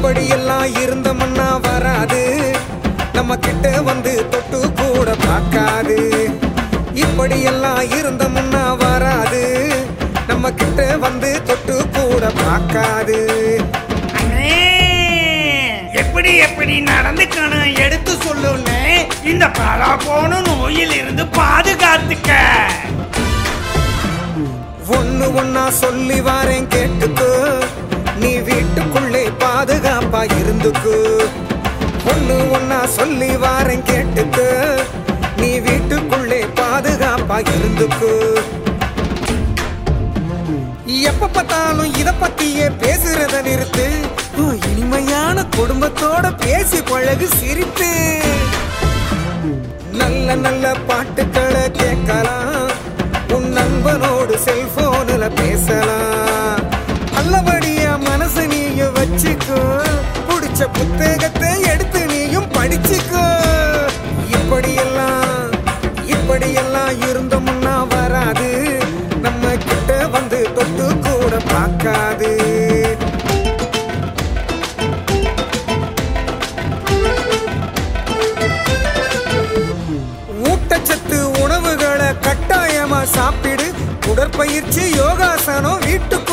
இப்படியெல்லாம் இருந்தோம்னா வராது நம்ம கிட்ட வந்து தொட்டு கூட பார்க்காது இப்படியெல்லாம் இருந்தோம்னா வராது நம்ம கிட்ட வந்து தொட்டு கூட பார்க்காது அண்ணே எப்படி எப்படி நடந்துக்கணும் எடுத்து சொல்லுன்னு இந்த பலா போன நோயில் இருந்து பாதுகாத்துக்க ஒண்ணு ஒன்னா சொல்லி வாரேன் கேட்டுக்கோ நீ வீட்டுக்குள்ளே பாதுகாப்பா இருந்துக்கு ஒண்ணு ஒன்னா சொல்லி வாரேன் கேட்டுக்கோ நீ வீட்டுக்குள்ளே பாதுகாப்பா இருந்துக்கு எப்ப பார்த்தாலும் இத பத்தியே பேசுறத நிறுத்து உன் இனிமையான குடும்பத்தோட பேசி பழகு சிரித்து நல்ல நல்ல பாட்டுக்களை கேட்கலாம் உன் நண்பனோடு செல்போனில் பேசலாம் நல்லபடியா மனசு நீயும் வச்சுக்கோ பிடிச்ச புத்தகத்தை எடுத்து நீயும் படிச்சுக்கோ இப்படியெல்லாம் இப்படியெல்லாம் இருந்தோம்னா வராது நம்ம கிட்ட வந்து தொட்டு கூட பார்க்காது ஊட்டச்சத்து உணவுகளை கட்டாயமா சாப்பிடு உடற்பயிற்சி யோகாசனம் வீட்டுக்குள்ள